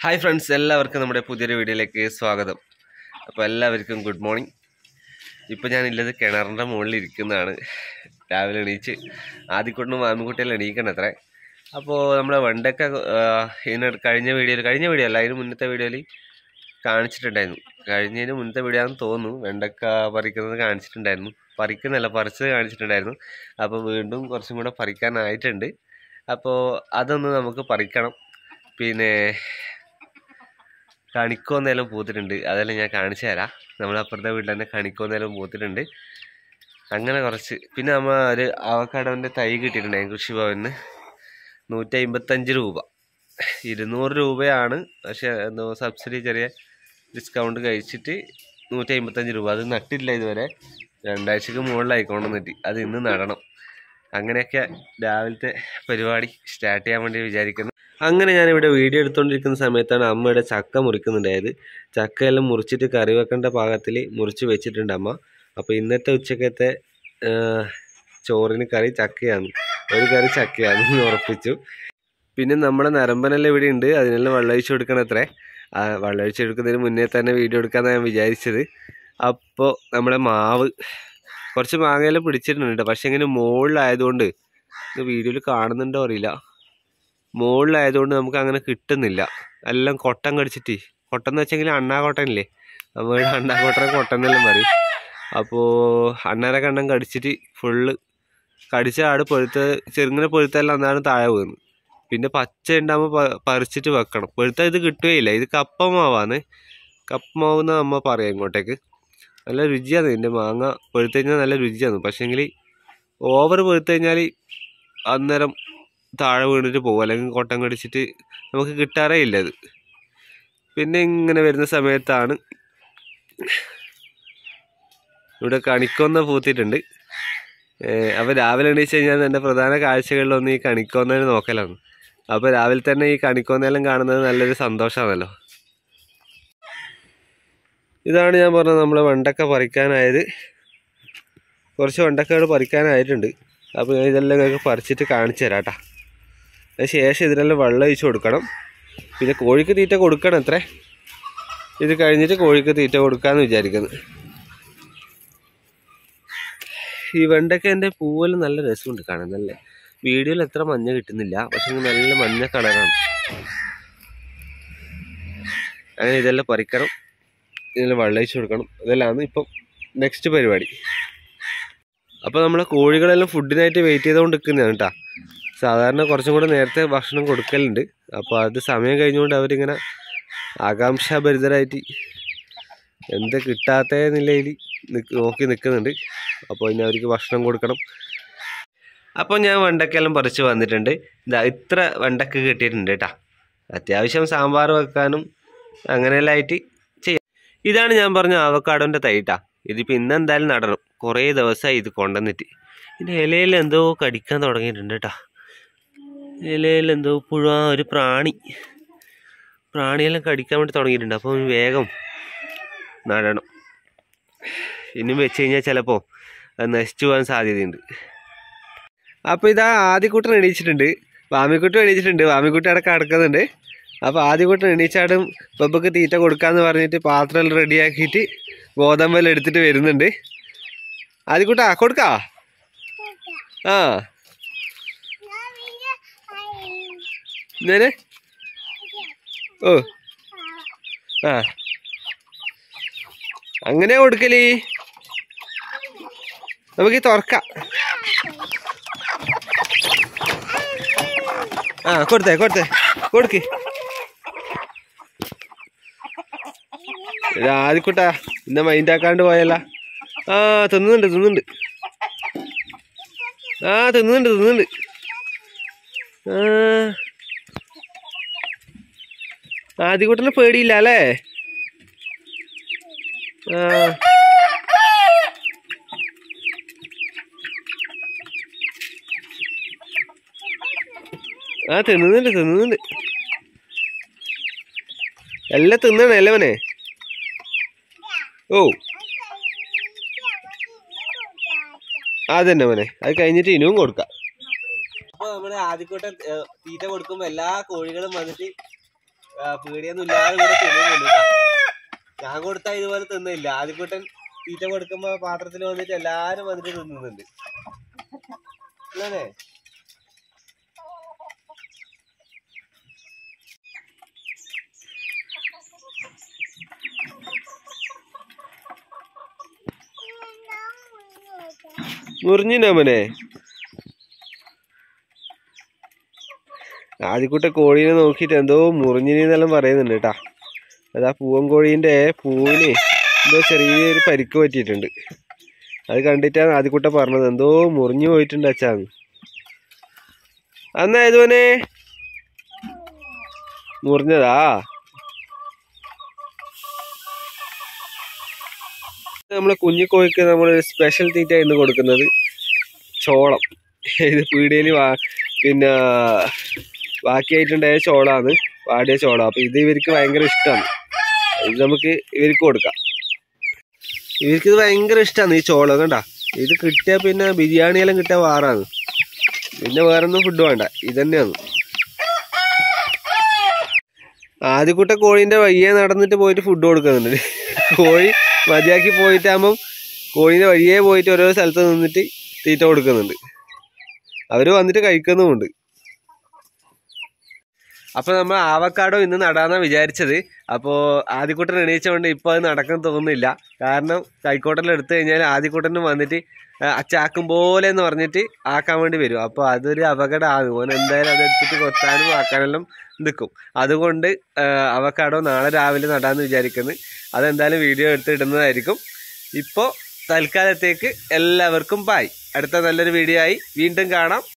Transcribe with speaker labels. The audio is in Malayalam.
Speaker 1: ഹായ് ഫ്രണ്ട്സ് എല്ലാവർക്കും നമ്മുടെ പുതിയൊരു വീഡിയോയിലേക്ക് സ്വാഗതം അപ്പോൾ എല്ലാവർക്കും ഗുഡ് മോർണിംഗ് ഇപ്പോൾ ഞാനുള്ളത് കിണറിൻ്റെ മുകളിൽ ഇരിക്കുന്നതാണ് രാവിലെ എണീച്ച് ആദ്യക്കുട്ടിനും മാമിക്കുട്ടിയെല്ലാം എണീക്കണം അത്രേ അപ്പോൾ നമ്മുടെ വെണ്ടക്ക ഇതിന് കഴിഞ്ഞ വീഡിയോയിൽ കഴിഞ്ഞ വീഡിയോ അല്ല അതിന് മുന്നത്തെ വീഡിയോയിൽ കാണിച്ചിട്ടുണ്ടായിരുന്നു കഴിഞ്ഞതിന് മുന്നത്തെ വീഡിയോ ആണെന്ന് തോന്നുന്നു വെണ്ടക്ക പറിക്കുന്നത് കാണിച്ചിട്ടുണ്ടായിരുന്നു പറിക്കുന്നല്ല പറിച്ചത് കാണിച്ചിട്ടുണ്ടായിരുന്നു അപ്പോൾ വീണ്ടും കുറച്ചും കൂടെ പറിക്കാനായിട്ടുണ്ട് അപ്പോൾ അതൊന്ന് നമുക്ക് പറിക്കണം പിന്നെ കണിക്കോന്നേലും പൂത്തിട്ടുണ്ട് അതെല്ലാം ഞാൻ കാണിച്ചു തരാം നമ്മളപ്പുറത്തെ വീട്ടിൽ തന്നെ കണിക്കോന്നേലും പൂത്തിട്ടുണ്ട് അങ്ങനെ കുറച്ച് പിന്നെ നമ്മൾ ഒരു അവക്കാടോൻ്റെ തൈ കിട്ടിയിട്ടുണ്ടായിരുന്നു കൃഷിഭവനിന്ന് നൂറ്റി അമ്പത്തഞ്ച് രൂപ ഇരുന്നൂറ് രൂപയാണ് പക്ഷേ എന്തോ സബ്സിഡി ചെറിയ ഡിസ്കൗണ്ട് കഴിച്ചിട്ട് നൂറ്റി അമ്പത്തഞ്ച് രൂപ അത് നട്ടില്ല ഇതുവരെ രണ്ടാഴ്ചക്ക് മുകളിലായിക്കോണം നട്ടി അത് ഇന്ന് നടണം അങ്ങനെയൊക്കെ രാവിലത്തെ പരിപാടി സ്റ്റാർട്ട് ചെയ്യാൻ വേണ്ടി വിചാരിക്കുന്നു അങ്ങനെ ഞാനിവിടെ വീഡിയോ എടുത്തുകൊണ്ടിരിക്കുന്ന സമയത്താണ് അമ്മയുടെ ചക്ക മുറിക്കുന്നുണ്ടായത് ചക്കയെല്ലാം മുറിച്ചിട്ട് കറി വെക്കേണ്ട പാകത്തിൽ മുറിച്ച് വെച്ചിട്ടുണ്ട് അമ്മ അപ്പോൾ ഇന്നത്തെ ഉച്ചക്കത്തെ ആ, ചോറിന് കറി ചക്കയാണ് ഒരു കറി ചക്കയാണെന്ന് ഉറപ്പിച്ചു പിന്നെ നമ്മുടെ നരമ്പനെല്ലാം ഇവിടെ ഉണ്ട് അതിനെല്ലാം വെള്ളമൊഴിച്ച് കൊടുക്കണം അത്രേ ആ, വെള്ളമൊഴിച്ച് കൊടുക്കുന്നതിന് മുന്നേ തന്നെ വീഡിയോ എടുക്കാമെന്നാണ് ഞാൻ വിചാരിച്ചത് അപ്പോൾ നമ്മുടെ മാവ് കുറച്ച് മാങ്ങയെല്ലാം പിടിച്ചിട്ടുണ്ട് കേട്ടോ പക്ഷെ ഇങ്ങനെ മുകളിലായതുകൊണ്ട് ഇത് വീഡിയോയിൽ കാണുന്നുണ്ടോ അറിയില്ല മുകളിലായതുകൊണ്ട് നമുക്ക് അങ്ങനെ കിട്ടുന്നില്ല എല്ലാം കൊട്ടൻ കടിച്ചിട്ട് കൊട്ടൻ എന്ന് വെച്ചെങ്കിൽ അണ്ണാകൊട്ടനില്ലേ നമ്മുടെ അണ്ണാകൊട്ടനെ കൊട്ടനെല്ലാം പറയും അപ്പോൾ അണ്ണാരെ കണ്ണം കടിച്ചിട്ട് ഫുള്ള് കടിച്ച ആട് പൊഴുത്ത ചെറുങ്ങനെ പൊഴുത്തെല്ലാം അന്നാണ് താഴെ വീണ് പിന്നെ പച്ച ഉണ്ടാകുമ്പോൾ പ- പറിച്ചിട്ട് വെക്കണം പൊഴുത്ത ഇത് കിട്ടുകയില്ല ഇത് കപ്പ മാവാണ് കപ്പ മാവ് എന്ന് അമ്മ പറയാം ഇങ്ങോട്ടേക്ക് നല്ല രുചിയാണ് ഇതിൻ്റെ മാങ്ങ പൊഴുത്ത് കഴിഞ്ഞാൽ നല്ല രുചിയാണ് പക്ഷേങ്കിൽ ഓവർ പൊഴുത്ത് കഴിഞ്ഞാൽ അന്നേരം താഴെ വീണിട്ട് പോകും അല്ലെങ്കിൽ കൊട്ടം കടിച്ചിട്ട് നമുക്ക് കിട്ടാറേ ഇല്ല അത് പിന്നെ ഇങ്ങനെ വരുന്ന സമയത്താണ് ഇവിടെ കണിക്കൊന്ന പൂത്തിട്ടുണ്ട് അപ്പോൾ രാവിലെ എണീച്ച് കഴിഞ്ഞാൽ എൻ്റെ പ്രധാന കാഴ്ചകളിലൊന്ന് ഈ കണിക്കൊന്നേനെ നോക്കലാണ് അപ്പോൾ രാവിലെ തന്നെ ഈ കണിക്കൊന്നേലം കാണുന്നത് നല്ലൊരു സന്തോഷമാണല്ലോ ഇതാണ് ഞാൻ പറഞ്ഞത് നമ്മൾ വെണ്ടക്ക പറിക്കാനായത് കുറച്ച് വെണ്ടക്കകൾ പറിക്കാനായിട്ടുണ്ട് അപ്പോൾ ഞാൻ ഇതെല്ലാം നിങ്ങൾക്ക് പറിച്ചിട്ട് കാണിച്ചു തരാം കേട്ടോ അതിന് ശേഷം ഇതിനെല്ലാം വെള്ളം ഒഴിച്ച് കൊടുക്കണം പിന്നെ കോഴിക്ക് തീറ്റ കൊടുക്കണം അത്രേ ഇത് കഴിഞ്ഞിട്ട് കോഴിക്ക് തീറ്റ കൊടുക്കാമെന്ന് വിചാരിക്കുന്നു ഈ വെണ്ടക്കേൻ്റെ പൂവെല്ലാം നല്ല രസമുണ്ട് കാണാൻ നല്ല വീഡിയോയിൽ എത്ര മഞ്ഞ കിട്ടുന്നില്ല പക്ഷെ നല്ല മഞ്ഞ കളറാണ് അങ്ങനെ ഇതെല്ലാം പറിക്കണം ഇതിനെല്ലാം വെള്ളം ഒഴിച്ച് കൊടുക്കണം ഇതെല്ലാമാണ് ഇപ്പം നെക്സ്റ്റ് പരിപാടി അപ്പോൾ നമ്മളെ കോഴികളെല്ലാം ഫുഡിനായിട്ട് വെയിറ്റ് ചെയ്തുകൊണ്ട് നിൽക്കുന്നതാണ് കേട്ടോ സാധാരണ കുറച്ചും കൂടെ നേരത്തെ ഭക്ഷണം കൊടുക്കലുണ്ട് അപ്പോൾ അത് സമയം കഴിഞ്ഞുകൊണ്ട് അവരിങ്ങനെ ആകാംക്ഷാഭരിതരായിട്ട് എന്ത് കിട്ടാത്ത നിലയിൽ നിക്ക് നോക്കി നിൽക്കുന്നുണ്ട് അപ്പോൾ ഇനി അവർക്ക് ഭക്ഷണം കൊടുക്കണം അപ്പോൾ ഞാൻ വെണ്ടക്കെല്ലാം പറിച്ച് വന്നിട്ടുണ്ട് ഇതാ ഇത്ര വെണ്ടക്ക കിട്ടിയിട്ടുണ്ട് കേട്ടോ അത്യാവശ്യം സാമ്പാർ വെക്കാനും അങ്ങനെയെല്ലാം ആയിട്ട് ചെയ്യാം ഇതാണ് ഞാൻ പറഞ്ഞ അവക്കാടോൻ്റെ തൈട്ടാ ഇതിപ്പോൾ ഇന്ന് എന്തായാലും നടണം കുറേ ദിവസമായി ഇത് കൊണ്ടുവന്നിട്ട് ഇതിൻ്റെ ഇലയിൽ എന്തോ കടിക്കാൻ തുടങ്ങിയിട്ടുണ്ട് കേട്ടോ ഇലയിൽ എന്തോ പുഴ ഒരു പ്രാണി പ്രാണിയെല്ലാം കടിക്കാൻ വേണ്ടി തുടങ്ങിയിട്ടുണ്ട് അപ്പോൾ ഇനി വേഗം നടണം ഇനിയും വെച്ച് കഴിഞ്ഞാൽ ചിലപ്പോൾ അത് നശിച്ചു പോകാൻ സാധ്യതയുണ്ട് അപ്പോൾ ഇതാ ആദ്യക്കൂട്ടൻ എണീച്ചിട്ടുണ്ട് വാമിക്കുട്ടി എണീച്ചിട്ടുണ്ട് വാമിക്കുട്ടി അവിടെ കിടക്കുന്നുണ്ട് അപ്പോൾ ആദ്യക്കൂട്ടൻ എണീച്ചാടും ബബ്ബക്ക് തീറ്റ കൊടുക്കാന്ന് പറഞ്ഞിട്ട് പാത്രം റെഡിയാക്കിയിട്ട് ഗോതമ്പെല്ലാം എടുത്തിട്ട് വരുന്നുണ്ട് ആദ്യക്കൂട്ടാ കൊടുക്കാ ആ നേരെ ഓ ആ അങ്ങനെ കൊടുക്കല് നമുക്ക് തുറക്കാം ആ കൊടുത്തേ കൊടുത്തേ കൊടുക്ക് ആദ്യക്കുട്ടാ ഇന്ന മൈൻഡ് ആക്കാണ്ട് പോയല്ല ആ തിന്നുന്നുണ്ട് തിന്നുന്നുണ്ട് ആ തിന്നുന്നുണ്ട് തിന്നുന്നുണ്ട് ആ ആദ്യക്കുട്ടനെ പേടിയില്ല അല്ലേ ആ ആ തിന്നുന്നുണ്ട് തിന്നുന്നുണ്ട് എല്ലാം തിന്നണേ അല്ലേ മോനെ ഓ അതന്നെ മോനെ അത് കഴിഞ്ഞിട്ട് ഇനിയും കൊടുക്കാം അപ്പൊ നമ്മള് ആദ്യക്കൂട്ടം തീറ്റ കൊടുക്കുമ്പോ എല്ലാ കോഴികളും വന്നിട്ട് പീടിയൊന്നും ഇല്ലാതെ ഇവിടെ തിന്നുന്നുണ്ട് ട്ടാ. ഞാൻ കൊടുത്ത ഇതുപോലെ തിന്നില്ല ആദ്യക്കൂട്ടൻ തീറ്റ കൊടുക്കുമ്പോ പാത്രത്തിൽ വന്നിട്ട് എല്ലാരും വന്നിട്ട് തിന്നുന്നുണ്ട് അല്ലേ മുറിഞ്ഞിനമ്മനെ ആദ്യക്കൂട്ട കോഴീനെ നോക്കിയിട്ട് എന്തോ മുറിഞ്ഞിനെന്നെല്ലാം പറയുന്നുണ്ട് കേട്ടാ അതാ പൂവൻ കോഴീൻ്റെ പൂവിന് എന്തോ ചെറിയൊരു പരിക്ക് പറ്റിയിട്ടുണ്ട് അത് കണ്ടിട്ടാണ് ആദ്യക്കൂട്ട പറഞ്ഞത് എന്തോ മുറിഞ്ഞു പോയിട്ടുണ്ട് അച്ഛാന്ന് അന്നാ ഏതുവനെ മുറിഞ്ഞതാ നമ്മളെ കുഞ്ഞിക്കോഴിക്ക് നമ്മൾ സ്പെഷ്യൽ തീറ്റ ഇന്ന് കൊടുക്കുന്നത് ചോളം ഇത് പീടികയിൽ വാ പിന്നെ ബാക്കിയായിട്ടുണ്ടായ ചോളാണ് വാടിയ ചോളം അപ്പൊ ഇത് ഇവർക്ക് ഭയങ്കര ഇഷ്ടമാണ് ഇത് നമുക്ക് ഇവർക്ക് കൊടുക്കാം ഇവർക്ക് ഇത് ഭയങ്കര ഇഷ്ടമാണ് ഈ ചോളം കണ്ട ഇത് കിട്ടിയാൽ പിന്നെ ബിരിയാണിയെല്ലാം കിട്ടിയ വാറാണ് പിന്നെ വേറൊന്നും ഫുഡ് വേണ്ട ഇത് തന്നെയാണ് ആദ്യക്കൂട്ട കോഴീൻ്റെ വഴിയെ നടന്നിട്ട് പോയിട്ട് ഫുഡ് കൊടുക്കുന്നുണ്ട് കോഴി മതിയാക്കി പോയിട്ടാകുമ്പം കോഴീൻ്റെ വഴിയെ പോയിട്ട് ഓരോ സ്ഥലത്ത് നിന്നിട്ട് തീറ്റ കൊടുക്കുന്നുണ്ട് അവർ വന്നിട്ട് കഴിക്കുന്നുമുണ്ട് അപ്പൊ നമ്മൾ ആവക്കാടോ ഇന്ന് നടാന്നാ വിചാരിച്ചത് അപ്പോൾ ആദ്യക്കൂട്ടൻ എണീച്ചുകൊണ്ട് ഇപ്പോൾ അത് നടക്കാൻ തോന്നുന്നില്ല കാരണം കൈക്കോട്ടെല്ലാം എടുത്തു കഴിഞ്ഞാൽ ആദ്യക്കൂട്ടനും വന്നിട്ട് ആ, അച്ചാക്കും പോലെ എന്ന് പറഞ്ഞിട്ട് ആക്കാൻ വേണ്ടി വരും അപ്പോൾ അതൊരു അപകടമാണ് ഓൻ എന്തായാലും അത് എടുത്തിട്ട് കൊത്താനും ആക്കാനെല്ലാം നിൽക്കും അതുകൊണ്ട് ആ, അവക്കാടോ നാളെ രാവിലെ നടാന്ന് വിചാരിക്കുന്നു അതെന്തായാലും വീഡിയോ എടുത്ത് ഇടുന്നതായിരിക്കും ഇപ്പോൾ തൽക്കാലത്തേക്ക് എല്ലാവർക്കും ബായ് അടുത്ത നല്ലൊരു വീഡിയോ ആയി വീണ്ടും കാണാം